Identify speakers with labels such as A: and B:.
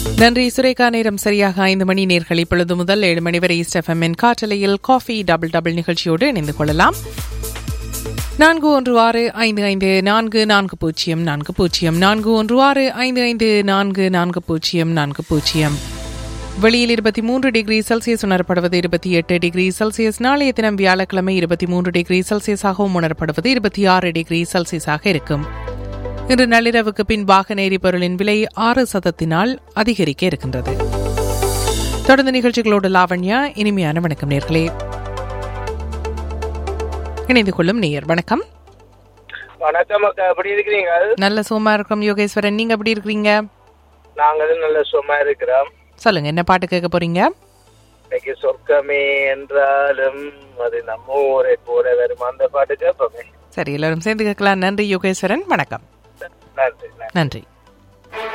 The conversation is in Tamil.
A: நன்றி சுரேகா நேரம் சரியாக ஐந்து மணி நேர்கள் இப்பொழுது முதல் ஏழு மணி வரை ஈஸ்ட் எஃப்எம்மின் காற்றலையில் காஃபி டபுள் டபுள் நிகழ்ச்சியோடு இணைந்து கொள்ளலாம் நான்கு ஒன்று ஆறு ஐந்து ஐந்து நான்கு நான்கு பூஜ்ஜியம் நான்கு பூஜ்ஜியம் நான்கு ஒன்று ஆறு ஐந்து ஐந்து நான்கு நான்கு பூஜ்ஜியம் நான்கு பூஜ்ஜியம் வெளியில் இருபத்தி மூன்று டிகிரி செல்சியஸ் உணரப்படுவது இருபத்தி எட்டு டிகிரி செல்சியஸ் நாளைய தினம் வியாழக்கிழமை இருபத்தி மூன்று டிகிரி செல்சியஸாகவும் உணரப்படுவது இருபத்தி ஆறு டிகிரி செல்சியஸாக இருக்கும் இன்று நள்ளிரவுக்கு பின் வாகன எரிபொருளின் விலை ஆறு சதத்தினால் அதிகரிக்க இருக்கின்றது தொடர்ந்து நிகழ்ச்சிகளோடு லாவண்யா இனிமையான வணக்கம் நேர்களே இணைந்து கொள்ளும் நேயர் வணக்கம்
B: வணக்கம் அக்கா எப்படி இருக்கிறீங்க
A: நல்ல சுகமா இருக்கும் யோகேஸ்வரன் நீங்க எப்படி இருக்கிறீங்க
B: நாங்களும் நல்ல சும்மா இருக்கிறோம்
A: சொல்லுங்க என்ன பாட்டு கேட்க போறீங்க
B: இன்னைக்கு சொர்க்கமே என்றாலும் அது நம்ம ஊரை போல வரும் அந்த பாட்டு கேட்போமே
A: சரி எல்லாரும் சேர்ந்து கேட்கலாம் நன்றி யோகேஸ்வரன் வணக்கம்
B: நன்றி நன்றி
A: நன்றி